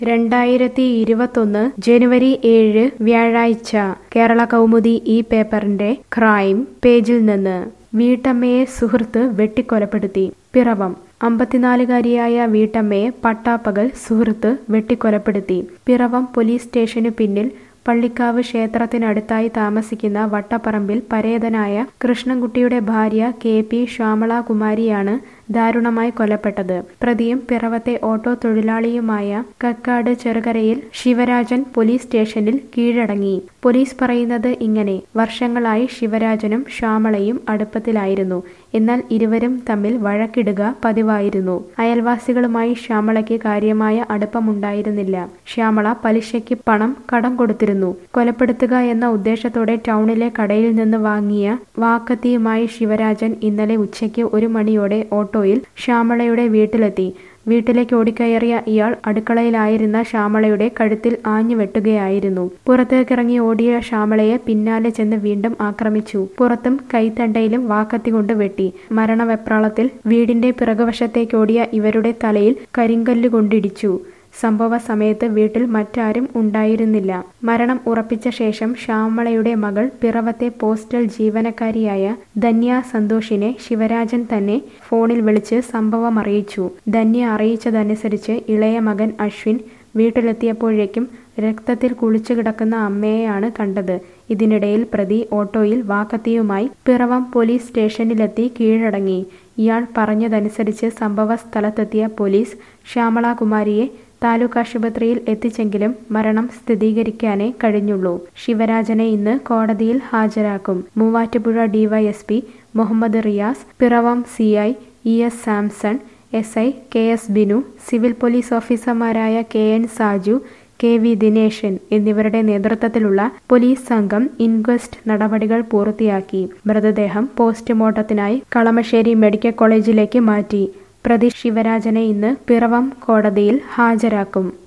രണ്ടായിരത്തി ഇരുപത്തൊന്ന് ജനുവരി ഏഴ് വ്യാഴാഴ്ച കേരള കൗമുദി ഈ പേപ്പറിന്റെ ക്രൈം പേജിൽ നിന്ന് വീട്ടമ്മയെ സുഹൃത്ത് വെട്ടിക്കൊലപ്പെടുത്തി പിറവം അമ്പത്തിനാലുകാരിയായ വീട്ടമ്മയെ പട്ടാപ്പകൽ സുഹൃത്ത് വെട്ടിക്കൊലപ്പെടുത്തി പിറവം പോലീസ് സ്റ്റേഷനു പിന്നിൽ പള്ളിക്കാവ് ക്ഷേത്രത്തിനടുത്തായി താമസിക്കുന്ന വട്ടപ്പറമ്പിൽ പരേതനായ കൃഷ്ണൻകുട്ടിയുടെ ഭാര്യ കെ പി ശ്യാമള കുമാരിയാണ് ദാരുണമായി കൊല്ലപ്പെട്ടത് പ്രതിയും പിറവത്തെ ഓട്ടോ തൊഴിലാളിയുമായ കക്കാട് ചെറുകരയിൽ ശിവരാജൻ പോലീസ് സ്റ്റേഷനിൽ കീഴടങ്ങി പോലീസ് പറയുന്നത് ഇങ്ങനെ വർഷങ്ങളായി ശിവരാജനും ശ്യാമളയും അടുപ്പത്തിലായിരുന്നു എന്നാൽ ഇരുവരും തമ്മിൽ വഴക്കിടുക പതിവായിരുന്നു അയൽവാസികളുമായി ശ്യാമളയ്ക്ക് കാര്യമായ അടുപ്പമുണ്ടായിരുന്നില്ല ശ്യാമള പലിശയ്ക്ക് പണം കടം കൊടുത്തിരുന്നു കൊലപ്പെടുത്തുക എന്ന ഉദ്ദേശത്തോടെ ടൗണിലെ കടയിൽ നിന്ന് വാങ്ങിയ വാക്കത്തിയുമായി ശിവരാജൻ ഇന്നലെ ഉച്ചയ്ക്ക് ഒരു മണിയോടെ ഓട്ടോയിൽ ശ്യാമളയുടെ വീട്ടിലെത്തി വീട്ടിലേക്ക് ഓടിക്കയറിയ ഇയാൾ അടുക്കളയിലായിരുന്ന ശ്യാമളയുടെ കഴുത്തിൽ ആഞ്ഞു വെട്ടുകയായിരുന്നു പുറത്തേക്കിറങ്ങി ഓടിയ ശ്യാമളയെ പിന്നാലെ ചെന്ന് വീണ്ടും ആക്രമിച്ചു പുറത്തും കൈത്തണ്ടയിലും വാക്കത്തി കൊണ്ട് വെട്ടി മരണവെപ്രാളത്തിൽ വീടിന്റെ പിറകുവശത്തേക്കോടിയ ഇവരുടെ തലയിൽ കരിങ്കല്ല് കൊണ്ടിടിച്ചു സംഭവ സമയത്ത് വീട്ടിൽ മറ്റാരും ഉണ്ടായിരുന്നില്ല മരണം ഉറപ്പിച്ച ശേഷം ശ്യാമളയുടെ മകൾ പിറവത്തെ പോസ്റ്റൽ ജീവനക്കാരിയായ ധന്യ സന്തോഷിനെ ശിവരാജൻ തന്നെ ഫോണിൽ വിളിച്ച് സംഭവം അറിയിച്ചു ധന്യ അറിയിച്ചതനുസരിച്ച് ഇളയ മകൻ അശ്വിൻ വീട്ടിലെത്തിയപ്പോഴേക്കും രക്തത്തിൽ കുളിച്ചു കിടക്കുന്ന അമ്മയെയാണ് കണ്ടത് ഇതിനിടയിൽ പ്രതി ഓട്ടോയിൽ വാക്കത്തിയുമായി പിറവം പോലീസ് സ്റ്റേഷനിലെത്തി കീഴടങ്ങി ഇയാൾ പറഞ്ഞതനുസരിച്ച് സംഭവ സ്ഥലത്തെത്തിയ പോലീസ് ശ്യാമള കുമാരിയെ താലൂക്ക് ആശുപത്രിയിൽ എത്തിച്ചെങ്കിലും മരണം സ്ഥിരീകരിക്കാനേ കഴിഞ്ഞുള്ളൂ ശിവരാജനെ ഇന്ന് കോടതിയിൽ ഹാജരാക്കും Muvattupuzha DYSP Muhammad Riyas Piravom C I E S Samson S I K S Binu civil police ഓഫീസർമാരായ K N Saju K V Dineshan എന്നിവരുടെ നേതൃത്വത്തിലുള്ള പോലീസ് സംഘം ഇൻക്വസ്റ്റ് നടപടികൾ പൂർത്തിയാക്കി മൃതദേഹം പോസ്റ്റ്മോർട്ടത്തിനായി കളമശ്ശേരി മെഡിക്കൽ കോളേജിലേക്ക് മാറ്റി പ്രതി ശിവരാജനെ ഇന്ന് പിറവം കോടതിയിൽ ഹാജരാക്കും